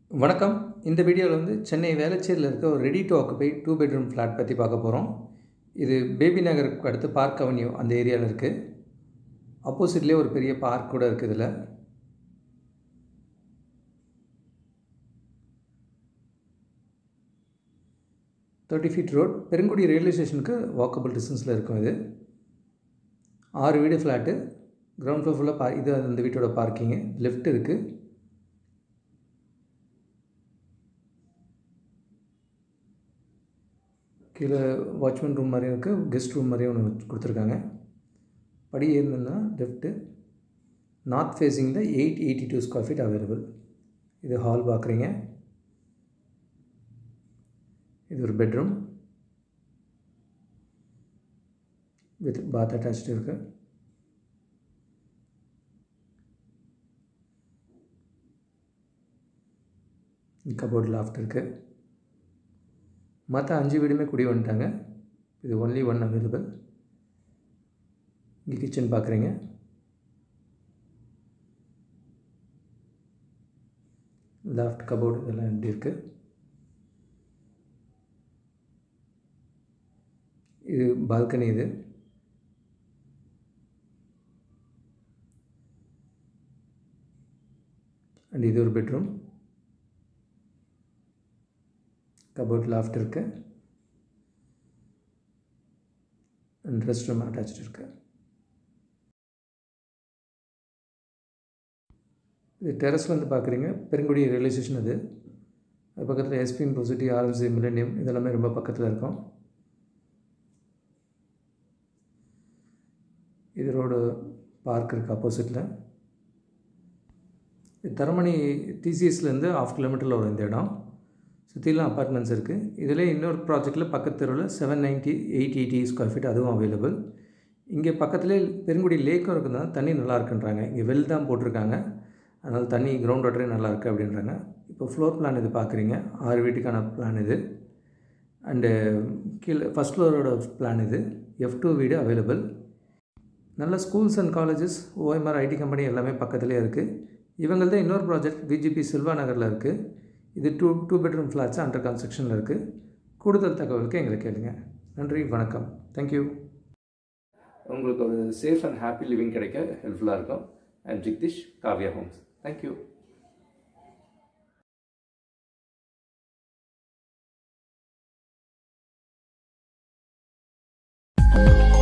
வணக்கம் இந்த வீடியோவில் வந்து சென்னை வேளச்சேரியில் இருக்க ஒரு ready to occupy two bedroom flat பற்றி பார்க்க போகிறோம் இது பேபி நகருக்கு அடுத்து பார்க் அவென்யூ அந்த ஏரியாவில் இருக்குது ஆப்போசிட்லேயே ஒரு பெரிய பார்க் கூட இருக்குது இதில் thirty feet road Perungudi railway ஸ்டேஷனுக்கு வாக்கபிள் டிஸ்டன்ஸில் இருக்கும் இது ஆறு வீடு ஃப்ளாட்டு கிரவுண்ட் ஃப்ளோர் ஃபுல்லாக பா இது அந்த வீட்டோட பார்க்கிங்கு லெஃப்ட் இருக்குது கீழே வாட்ச்மேன் ரூம் மாதிரியும் இருக்குது கெஸ்ட் ரூம் மாதிரியும் ஒன்று கொடுத்துருக்காங்க படி ஏறினா லெஃப்ட்டு நார்த் ஃபேஸிங்கில் eight eighty two square feet available இது ஹால் பார்க்குறீங்க இது ஒரு பெட்ரூம் வித் பாத் அட்டாச்சு இருக்குது கபோர்ட் லாஃப்ட் இருக்குது மற்ற அஞ்சு வீடுமே குடி வந்துட்டாங்க இது ஒன்லி ஒன் அவைலபிள் இங்கே கிச்சன் பார்க்குறீங்க லாஃப்ட் கபோர்டு இதெல்லாம் எப்படி இருக்குது இது பால்கனி இது அண்ட் இது ஒரு பெட்ரூம் கபோர்ட் லாஃப்ட் இருக்கு அண்ட் ரெஸ்ட் ரூம் அட்டாச்சு இருக்கு இது டெரஸ் வந்து பார்க்குறீங்க பெருங்குடி ரயில்வே ஸ்டேஷன் அது அது பக்கத்தில் எஸ்பின் பொசிட்டி ஆர்எம்சி மில்லேனியம் இதெல்லாமே ரொம்ப பக்கத்தில் இருக்கும் இது ரோடு பார்க் இருக்குது ஆப்போசிட்டில் தரமணி டிசிஎஸ்லேருந்து ஆஃப் கிலோமீட்டரில் வரும் இந்த இடம் சுற்றிலாம் அப்பார்ட்மெண்ட்ஸ் இருக்குது இதில் இன்னொரு ப்ராஜெக்டில் பக்கத்து தெருவில் seven ninety eight eighty square feet அதுவும் அவைலபிள் இங்கே பக்கத்துலேயே பெருங்குடி லேக்கும் இருக்குதுன்னா தண்ணி நல்லா இருக்குன்றாங்க இங்கே வெல் தான் போட்டிருக்காங்க அதனால் தண்ணி கிரவுண்ட் வாட்டரே நல்லா இருக்குது அப்படின்றாங்க இப்போ ஃப்ளோர் பிளான் இது பார்க்குறீங்க ஆறு வீட்டுக்கான பிளான் இது அண்டு கீழே ஃபஸ்ட் ஃப்ளோரோட பிளான் இது எஃப் டூ வீடு அவைலபிள் நல்ல schools and colleges OMR IT company எல்லாமே பக்கத்துலேயே இருக்குது இவங்கள்தான் இன்னொரு ப்ராஜெக்ட் விஜிபி செல்வா நகரில் இருக்குது இது two two bedroom flats under கன்ஸ்ட்ரக்ஷனில் இருக்குது கூடுதல் தகவலுக்கு எங்களை கேளுங்க நன்றி வணக்கம் தேங்க்யூ உங்களுக்கு ஒரு சேஃப் அண்ட் ஹாப்பி லிவிங் கிடைக்க ஹெல்ப்ஃபுல்லாக இருக்கும் அண்ட் ஜிக்திஷ் Kavya homes thank you thank you